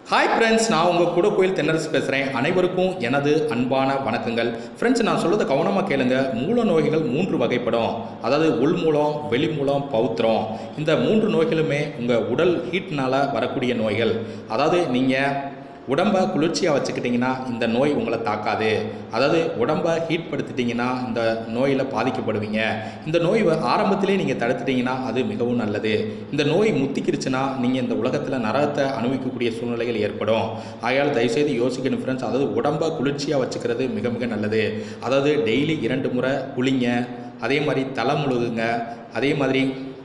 hi friends நான் உங்கள் கூட கோயில் தென்னரசு பேசுகிறேன் அனைவருக்கும் எனது அன்பான வணக்கங்கள் ஃப்ரெண்ட்ஸ் நான் சொல்றதை கவனமாக கேளுங்க மூல நோய்கள் மூன்று வகைப்படும் அதாவது உள் மூலம் வெளி மூலம் பௌத்திரம் இந்த மூன்று நோய்களுமே உங்கள் உடல் ஹீட்னால் வரக்கூடிய நோய்கள் அதாவது நீங்கள் உடம்பை குளிர்ச்சியாக வச்சுக்கிட்டிங்கன்னா இந்த நோய் உங்களை தாக்காது அதாவது உடம்பை ஹீட் படுத்திட்டிங்கன்னா இந்த நோயில் பாதிக்கப்படுவீங்க இந்த நோய் வ- ஆரம்பத்திலே நீங்கள் தடுத்துட்டீங்கன்னா அது மிகவும் நல்லது இந்த நோய் முத்திக்கிருச்சுன்னா நீங்கள் இந்த உலகத்தில் நரகத்தை அனுபவிக்கக்கூடிய சூழ்நிலைகள் ஏற்படும் ஆகையால் தயவுசெய்து யோசிக்கணும் ஃப்ரெண்ட்ஸ் அதாவது உடம்பை குளிர்ச்சியாக வச்சுக்கிறது மிக மிக நல்லது அதாவது டெய்லி இரண்டு முறை குளிங்க அதே மாதிரி தலை முழுகுங்க அதே மாதிரி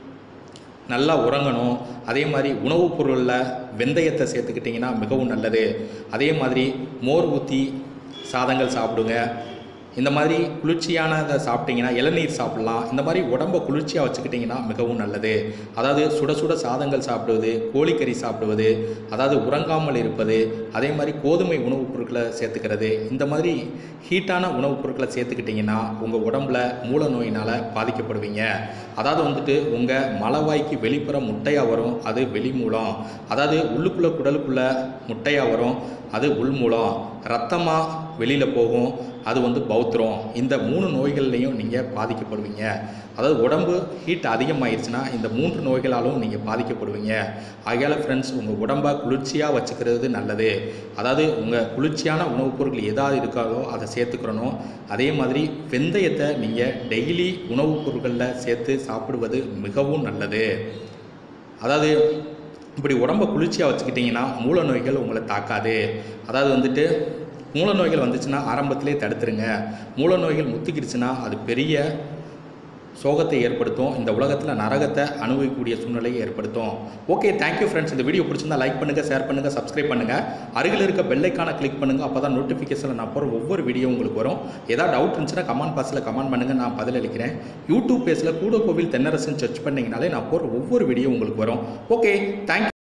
நல்லா உறங்கணும் அதே மாதிரி உணவுப் பொருளில் வெந்தயத்தை சேர்த்துக்கிட்டிங்கன்னா மிகவும் நல்லது அதே மாதிரி மோர் ஊற்றி சாதங்கள் சாப்பிடுங்க இந்த மாதிரி குளிர்ச்சியானதை சாப்பிட்டீங்கன்னா இளநீர் சாப்பிடலாம் இந்த மாதிரி உடம்பை குளிர்ச்சியாக வச்சுக்கிட்டிங்கன்னா மிகவும் நல்லது அதாவது சுட சுட சாதங்கள் சாப்பிடுவது கோழிக்கறி சாப்பிடுவது அதாவது உறங்காமல் இருப்பது அதே மாதிரி கோதுமை உணவுப் பொருட்களை சேர்த்துக்கிறது இந்த மாதிரி ஹீட்டான உணவுப் பொருட்களை சேர்த்துக்கிட்டிங்கன்னா உங்கள் உடம்புல மூல நோயினால் பாதிக்கப்படுவீங்க அதாவது வந்துட்டு உங்கள் மலவாய்க்கு வெளிப்புற முட்டையாக வரும் அது வெளி மூலம் அதாவது உள்ளுக்குள்ளே குடலுக்குள்ளே முட்டையாக வரும் அது உள் மூலம் ரத்தமாக வெளியில் போகும் அது வந்து பௌத்திரம் இந்த மூணு நோய்கள்லையும் நீங்கள் பாதிக்கப்படுவீங்க அதாவது உடம்பு ஹீட் அதிகமாயிருச்சுன்னா இந்த மூன்று நோய்களாலும் நீங்கள் பாதிக்கப்படுவீங்க ஆகையால் ஃப்ரெண்ட்ஸ் உங்கள் உடம்பை குளிர்ச்சியாக வச்சுக்கிறது நல்லது அதாவது உங்கள் குளிர்ச்சியான உணவுப் பொருட்கள் எதாவது இருக்காதோ அதை சேர்த்துக்கிறணும் அதே மாதிரி வெந்தயத்தை நீங்கள் டெய்லி உணவுப் பொருட்களில் சேர்த்து சாப்பிடுவது மிகவும் நல்லது அதாவது இப்படி உடம்பை குளிர்ச்சியாக வச்சுக்கிட்டிங்கன்னா மூல நோய்கள் உங்களை தாக்காது அதாவது வந்துட்டு மூல நோய்கள் வந்துச்சுன்னா ஆரம்பத்திலே தடுத்துருங்க மூல நோய்கள் முத்திக்கிடுச்சுன்னா அது பெரிய சோகத்தை ஏற்படுத்தும் இந்த உலகத்தில் நரகத்தை அனுபவிக்கக்கூடிய சூழ்நிலையை ஏற்படுத்தும் ஓகே தேங்க்யூ ஃப்ரெண்ட்ஸ் இந்த வீடியோ பிடிச்சிருந்தா லைக் பண்ணுங்கள் ஷேர் பண்ணுங்கள் சப்ஸ்கிரைப் பண்ணுங்கள் அருகில் இருக்க பெல்லைக்கான கிளிக் பண்ணுங்கள் அப்போ தான் நோட்டிஃபிகேஷனில் நான் போகிற ஒவ்வொரு வீடியோ உங்களுக்கு வரும் ஏதாவது டவுட் இருந்துச்சுன்னா கமெண்ட் பாக்ஸில் கமெண்ட் பண்ணுங்கள் நான் பதிலளிக்கிறேன் யூடியூப் பேஜில் கூட கோவில் தென்னரசன் சர்ச் பண்ணிங்கனாலே நான் போகிற ஒவ்வொரு வீடியோ உங்களுக்கு வரும் ஓகே தேங்க்யூ